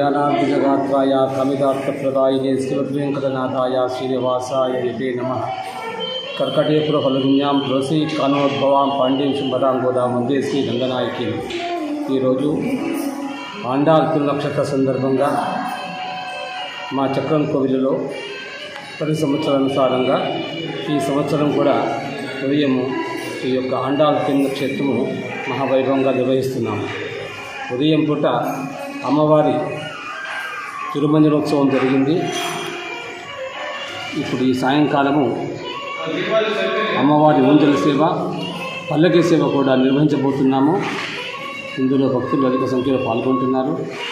కళ్యాణాభిజగాత్రాయ కమితార్థప్రదాయినే శ్రీవద్వేంకటనాథాయ శ్రీనివాసాయ నితే నమ కర్కటేపుర ఫలగుణ్యాం తులసి కానోద్భవాం పాండ్యం శుంభదాం గోదాం వందే శ్రీ రంగనాయకి ఈరోజు ఆండాల్ నక్షత్ర సందర్భంగా మా చక్రం కోవిలలో ప్రతి సంవత్సరానుసారంగా ఈ సంవత్సరం కూడా ఉదయము ఈ యొక్క ఆండాల్ క్షేత్రము మహావైభవంగా నిర్వహిస్తున్నాము ఉదయం పూట అమ్మవారి తిరుమంజనోత్సవం జరిగింది ఇప్పుడు ఈ సాయంకాలము అమ్మవారి ఊంజల సేవ పల్లకి సేవ కూడా నిర్వహించబోతున్నాము ఇందులో భక్తులు అధిక సంఖ్యలో పాల్గొంటున్నారు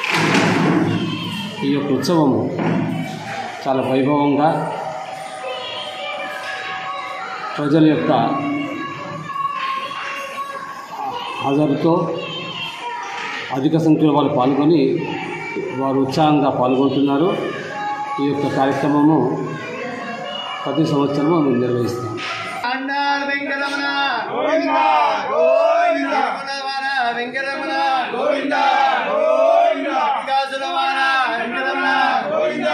ఈ యొక్క ఉత్సవము చాలా వైభవంగా ప్రజల యొక్క హాజరుతో అధిక సంఖ్యలో వాళ్ళు పాల్గొని వారు ఉత్సాహంగా పాల్గొంటున్నారు ఈ యొక్క కార్యక్రమము ప్రతి సంవత్సరము మేము నిర్వహిస్తాం అన్నాడు వెంకటరమణ గోవింద గోవింద వెంకటరమణ గోవింద గోవింద వికాసులవాణ వెంకటరమణ గోవింద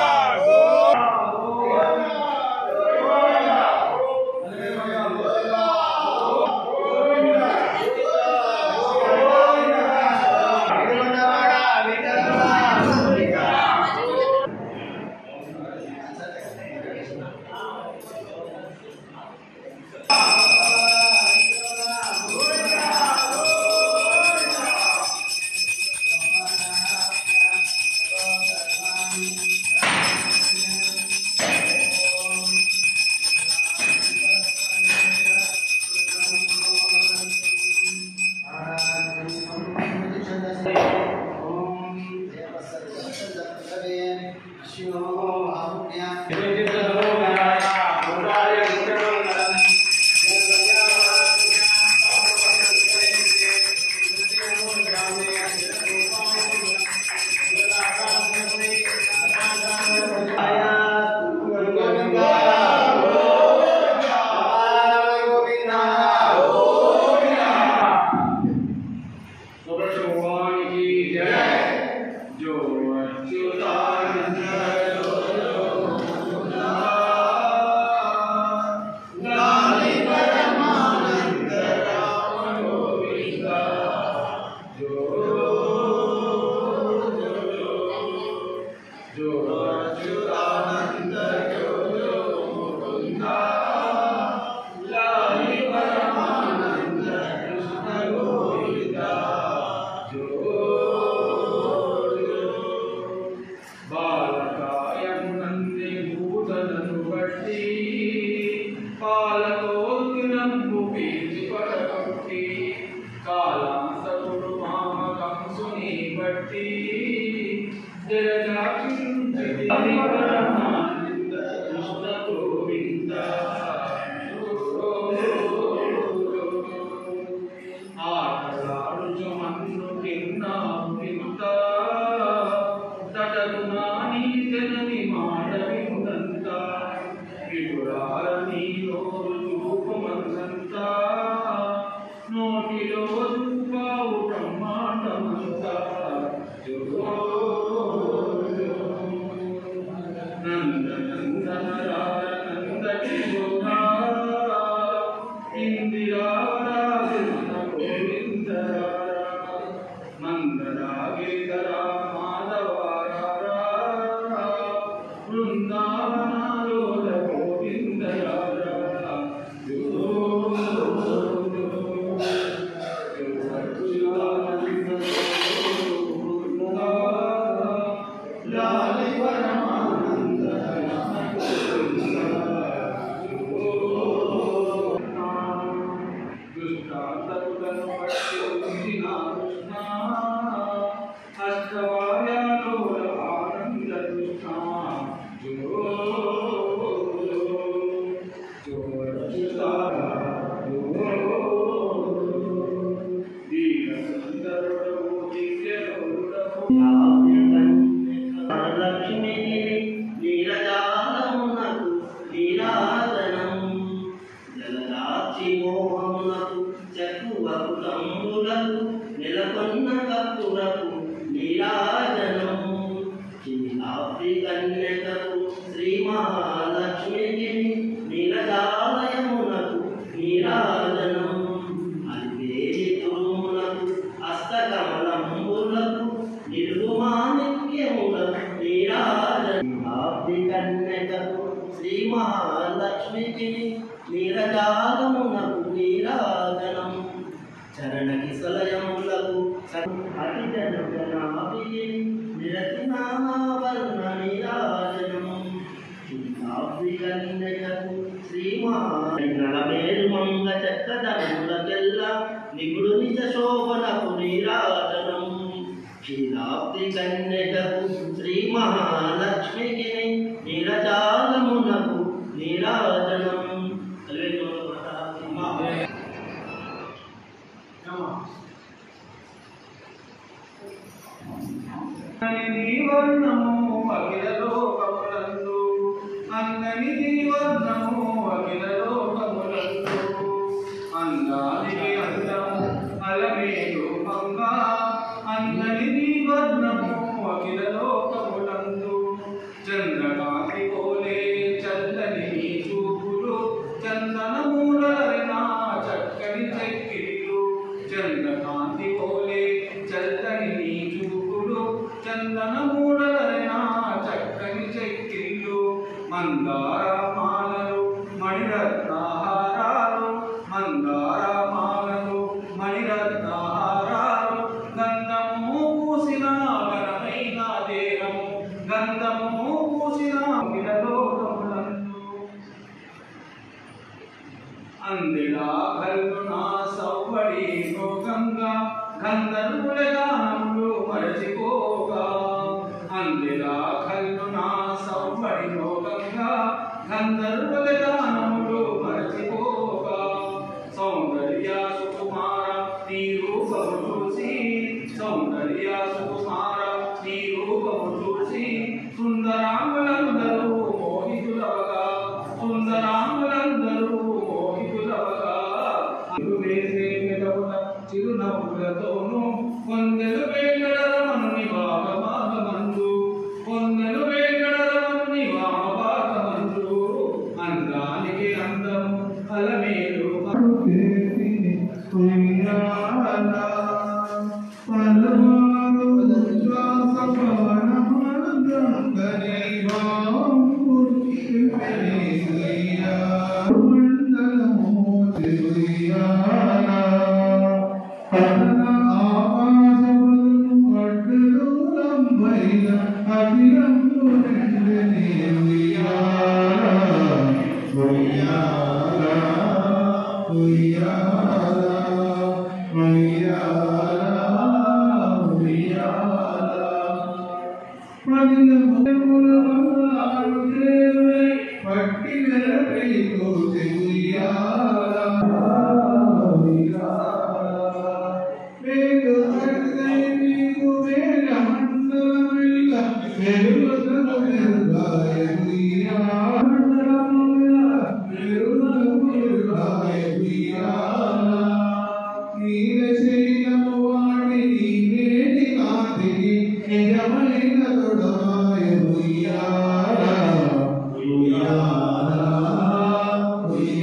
ఓం శ్రీ మహాలక్ష్మికి నీరజాగమునకు నీరాజనం చరణ కిసలయములకు అతి జన జనాభి నిరతి నామావరణ నీరాజనం శ్రీకాబ్దిగన్యకు శ్రీ మహాళమేరు మంగ చక్కదనములకెల్ల నిగుడు నిజ శోభనకు నీరాజనం క్షీరాబ్ది కన్యకకు శ్రీ మహాలక్ష్మికి నీరజాలమునకు నీరాజనం అంగని వర్ణము అఖిల లోకములందు అంగని వర్ణము అఖిల లోకములందు అందానికి అందము అలమేలు మంగా అంగని వర్ణము అఖిల లోకములందు చంద్రకాంతి పోలే చల్లని నీ చూపులు చందనమూలరిన చక్కని చెక్కిళ్ళు చంద్రకాంతి పోలే చల్లని నీ చూపులు చందనమూలరిన చక్కని చెక్కిళ్ళు మందార మాలలు మణిరత్నహారాలు మందార మాలలు మణిరత్నహారాలు గంధము పూసిన ఘనమైన దేహము గంధము పూసిన విడలోకములందు అందిలా కల్లునా సవ్వడి గంగా గంధర్వుల గానములు మరచిపోగా అందిలా కల్లునా సవ్వడి గంగా గంధర్వుల గానములు మరచిపోగా సౌందర్య సుకుమార నీ రూపము చూసి సౌందర్య సుకుమార నీ రూపము చూసి సుందరాములందరూ మోహితులవగా సుందరాములందరూ మోహితులవగా అలు వేసే పెదవుల చిరునవ్వులతోనూ కొందెలు వేగడరమనుని భాగమాగమందు కొందెలు వేగడరమనుని వామభాగమందు అందానికి అందము అలమేలు నిజమైన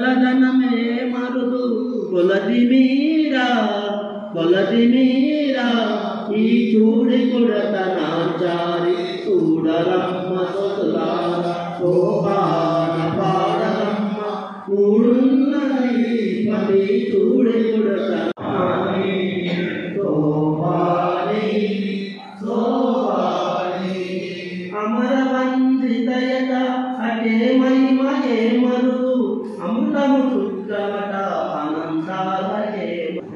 చల్లదనమే మరుదు కొలది మీరా కొలది మీరా ఈ చూడి కొడత నాచారి చూడరమ్మ సొసలార శోభాన పాడరమ్మ కూడున్నది పది చూడి కొడత శోభాని శోభాని అమరవందితయట అటే మహిమయే మరుదు అమృతము శుద్ధమట అనంతాలకే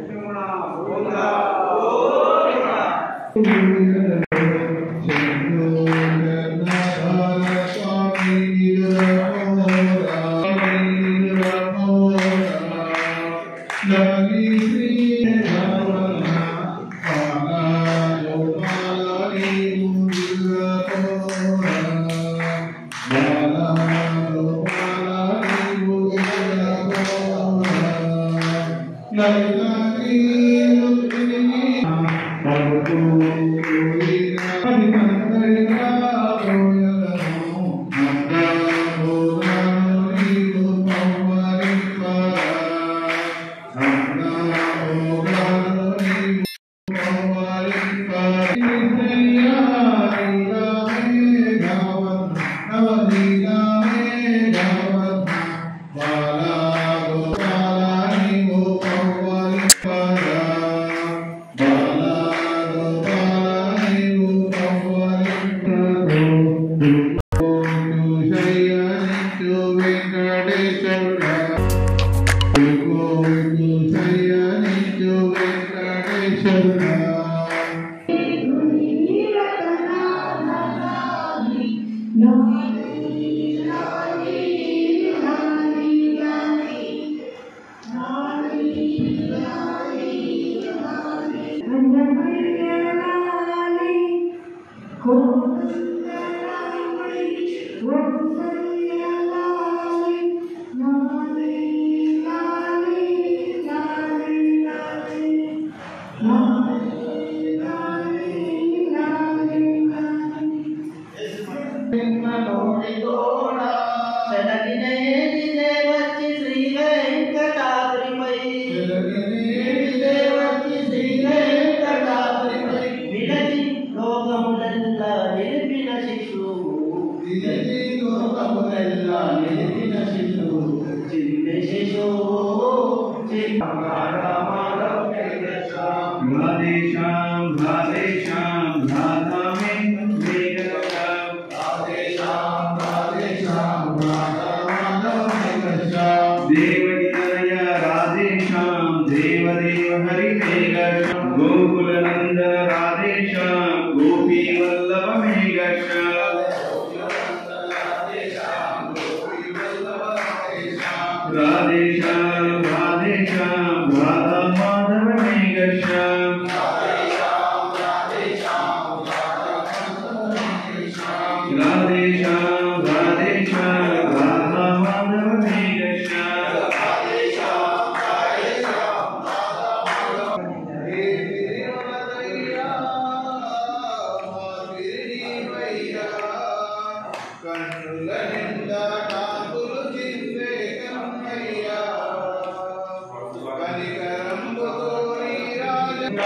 వెలగినేటిదే వచ్చి శ్రీ వెంకటాద్రిపై వచ్చి శ్రీ వెంకటాద్రిపై నిలచి లోకములెల్లా నిలిపిన శిశువు నిలచి లోకములెల్లా నిలిపిన శిశువు చిన్న శిశువు రాధేశాం రాధేశాం రాధామే మేఘశ్యాం దేవకి తనయ రాధేశాం దేవదేవ హరి మేఘశ్యాం గోకుల నందన రాధేశాం గోపీ వల్లభ మేఘశ్యాం రాధేశాం రాధేశాం రాధా మాధవ మేఘశ్యాం రాధేశాం రాధేశాం రాధా మాధవ మేఘశ్యాం కన్నుల నిండా కాంతులు చిందే కన్నయ్య కనికరంబుతో నీ రాజ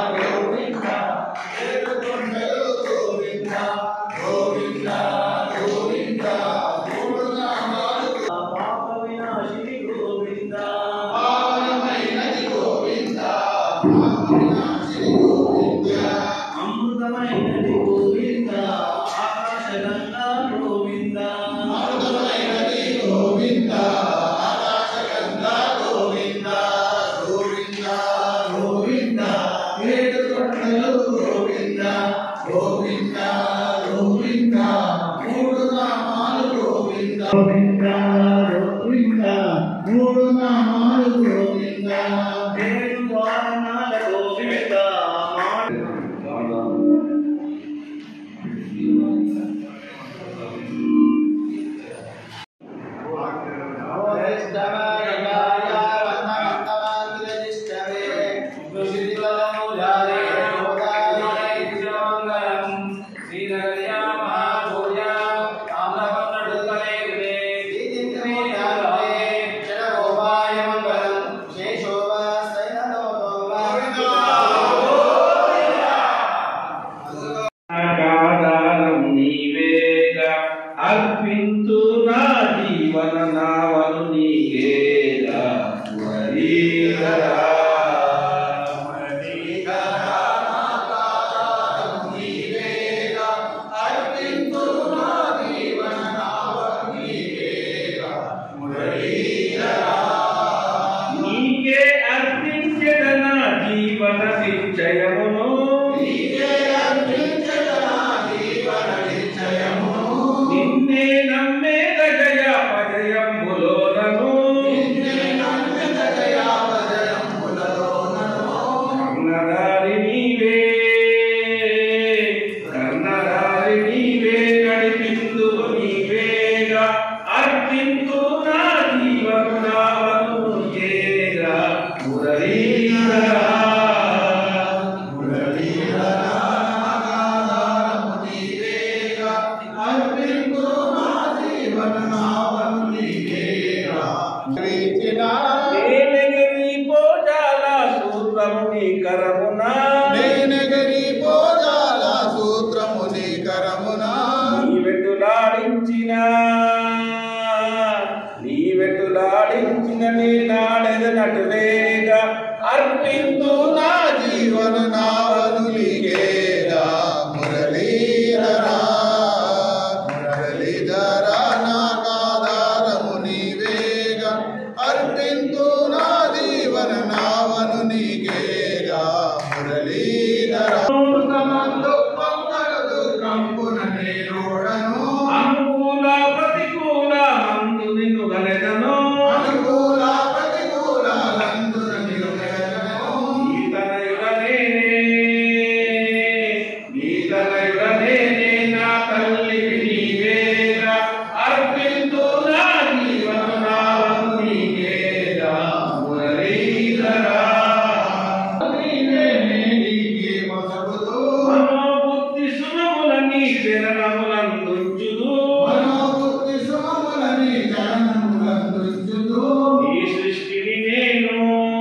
పాప వినాశిని గోవింద అమృతమైనది గోవింద ఆకాశగంగా గోవింద ఏడు వారణాల గోవింద మాడు శ్రీనగర్యా మహాభూయ అర్పింతు నా జీవన నావను నీకేరా మురళీధరా నీకే అర్పించదన జీవన నిశ్చయమును నిన్నే నమ్మే దగయ పజయంబులోనను కర్ణదారి నీవే కర్ణదారి నీవే నడిపిందు నీవేగా అర్పింతు నా జీవనావను ఏగా మురళీధరా నేనెగిరి పోజాల సూత్రము నీ కరమునా నేనగరి పోజాల సూత్రము నీ కరమునా నీ వెట్టులాడించిన నీ వెట్టులాడించిన నీ నాడెదనటులేగా అర్పింతు నా జీవన నావను నీకేరా మురళీధరా మురళీధరా నాకాధారము నీవేగా అర్పింతు నా జీవన నావను నీకేగా మురళీధరా దుఃఖమందు దుఃఖంపున నీరోడను అనుకూల ప్రతికూల మందు నిన్ను గలెదను అనుకూల ప్రతికూలాలందున నిలువెదను నీతనయుడనే నీతనయుడనే నా తల్లి నీవేగా అర్పింతు నా జీవన నావను నీకేగా మురళీధరా మనోబుద్ధి సునములని శరణములందుంచుదు నీ సృష్టిని నేను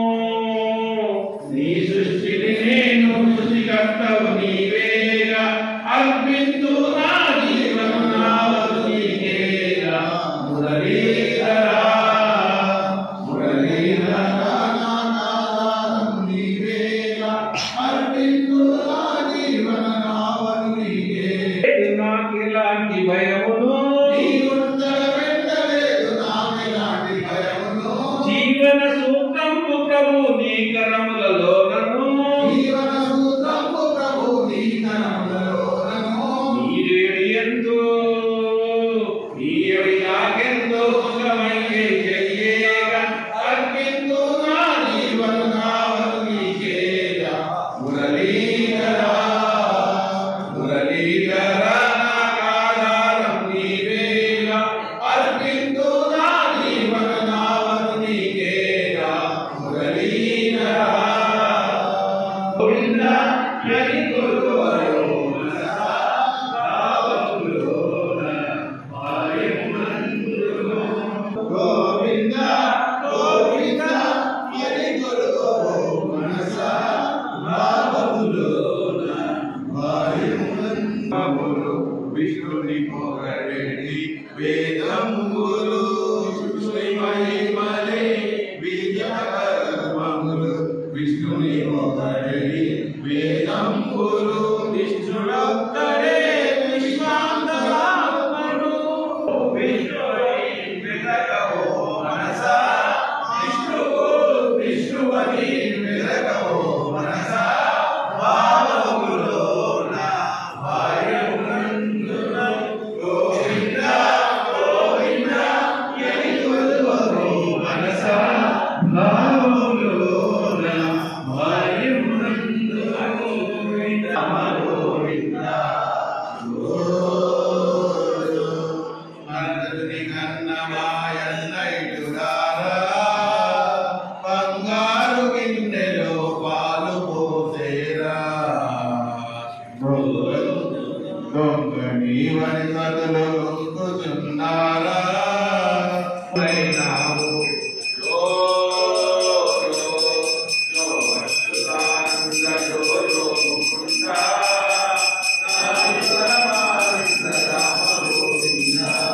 నీ సృష్టిని నేను సృష్టికర్తవు నీవేగా అర్పింతు నా జీవన నావను నీకేగా మురళీధరా మురళీధరా నాకెలాంటి భయమును జీవన సూత్రము ప్రభు నీ కరములలోనను నీరేడి ఎందు నీయడి నాకెందో సుఖమయ్యే చెయ్యేగా అర్పింతు నా జీవన నావను నీకేగా మురళీధరా మురళీధరా నాకాధారం నీవేగా అర్పింతు నా జీవన నావను నీకేగా మురళీధరా గోవింద యని గురువరో మనసా భావములోన మాయమునందులో గోవింద గోవింద ఎరి గురువో మనసా భావములోన భాయమునందులో విష్ణుని పొగడేటి వేదములు శ్రీ మహిమలే విద్యాకర్మములు విష్ణుని పొగడేటి వేదములు విష్ణుడొక్కడే విశ్వాంతరాత్మడు విష్ణువై వెదకవో మనసా విష్ణువు విష్ణువని వెదకవో మనసా భావములోన భాయమునందున గోవింద గోవింద ఎని కొలువరో మనసా భావములోన భాయమునందున గోవింద గోవింద మరదుని కన్నమాయన్నైటురారా బంగారు గిన్నెలో పాలు పోసేరా దొంగని వని కథలు కూర్చున్నారా అయినావు యో యో యో అచ్యుతానంద యో యో ముకుంద నాది పరమానంద రామ గోవింద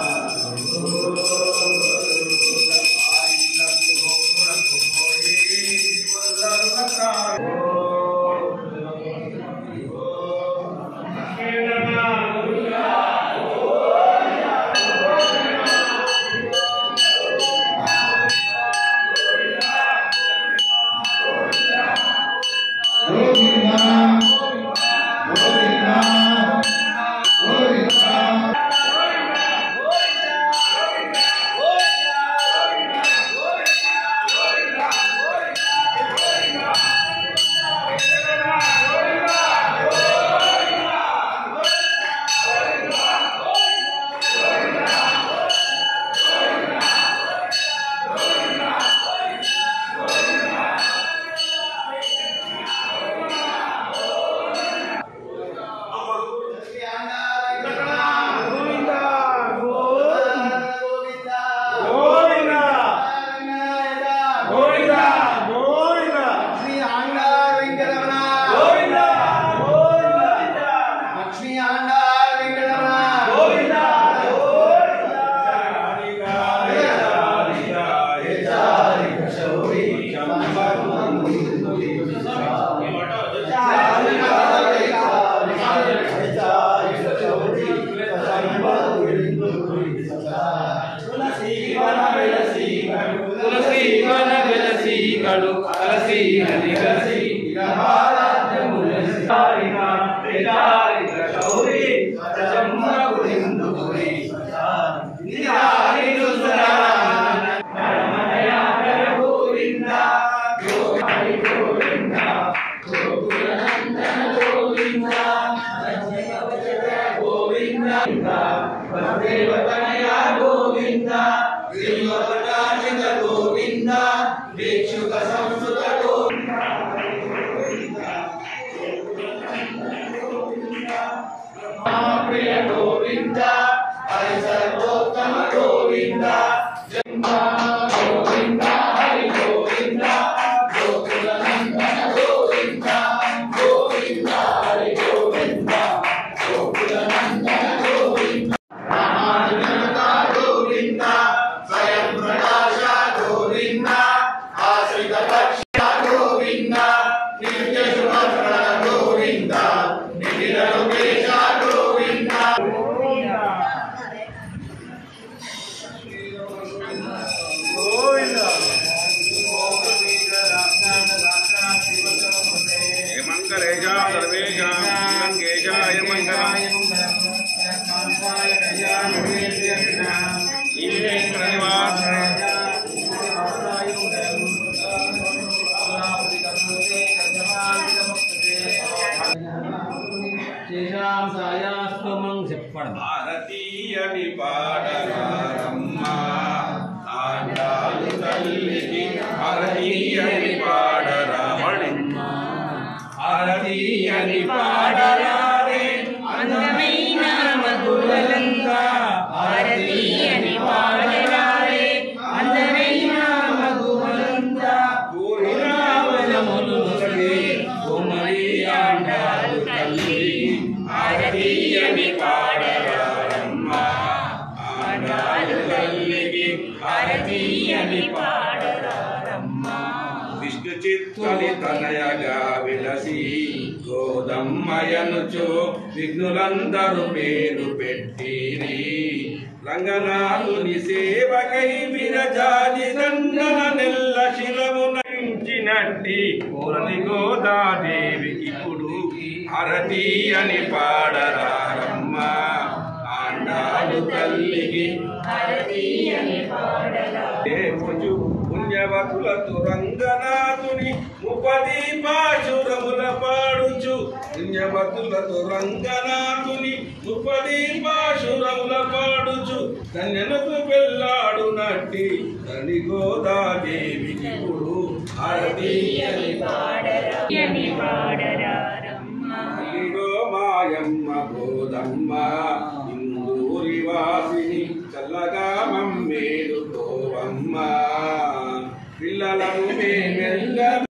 తులసి వన వెలసి కడు తులసి వన వెలసి కడు కలసి హరి కలసి సారిన ప్రచారిత శౌరి సజమ్మ గురిందు గురి నిరారి దుసరా పరమదయ కర గోవింద గోహరి గోవింద గోకులనందన గోవింద గోవింద వసుదేవతనయ గోవింద శ్రీవతాచిత గోవింద భిక్షుక సంస్కృత గోవింద ప్రియ గోవింద హరి సర్వోత్తమ గోవింద జన్మ గోవింద హరి గోవింద గోకులనందన గోవింద గోవింద హరి గోవింద గోకులనందన గోవింద రామానుజనత గోవింద స్వయం ప్రకాశ గోవింద ఆశ్రిత పక్ష గోవింద నిత్య శుభప్రద గోవింద నిఖిల లోకేశ గోవింద మంగళేశా సర్వేషాం శ్రీరంగేశాయ మంగళం ఈమె ప్రణివాస శేషాం సాయాస్తమం చెప్పడం భారతీయని పాడరారమ్మ ఆండాలు తల్లికి భారతీయని పాడరామణమ్మ భారతీయని పాడరారే అందమైన మధురలంగా భారతీయని పాడరారే అందమైన మధురలంగా పూర్ణావనములు నొసగే కుమరి ఆండాలు తల్లి భారతీయని పాడరారమ్మ ఆండాలు తల్లికి భారతీయని పాడరారమ్మ విష్ణు చిత్తలి తనయగా విలసి గోదమ్మయనుచు విఘ్నులందరూ పేరు పెట్టిరి రంగనాథుని సేవకై విరజాది దండన నెల్ల శిలము నటి పూరని గోదాదేవి ఇప్పుడు హరతి అని పాడరారమ్మ ఆండాలు తల్లికి భారతీయని పాడరా దేవుజు పుణ్యవతులతో రంగనాథుని ముపది పాశురముల పాడుచు పుణ్యవతులతో రంగనాథుని ముపది పాశురముల పాడుచు ధన్యనకు పెళ్ళాడు నట్టి తని గోదాదేవికి ఇప్పుడు భారతీయని పాడరాయని పాడరారమ్మ ఇదిగో మాయమ్మ గోదమ్మ ఇందూరి వాసిని చల్లగా మమ్మేలు గోవమ్మ పిల్లలను మేమెల్ల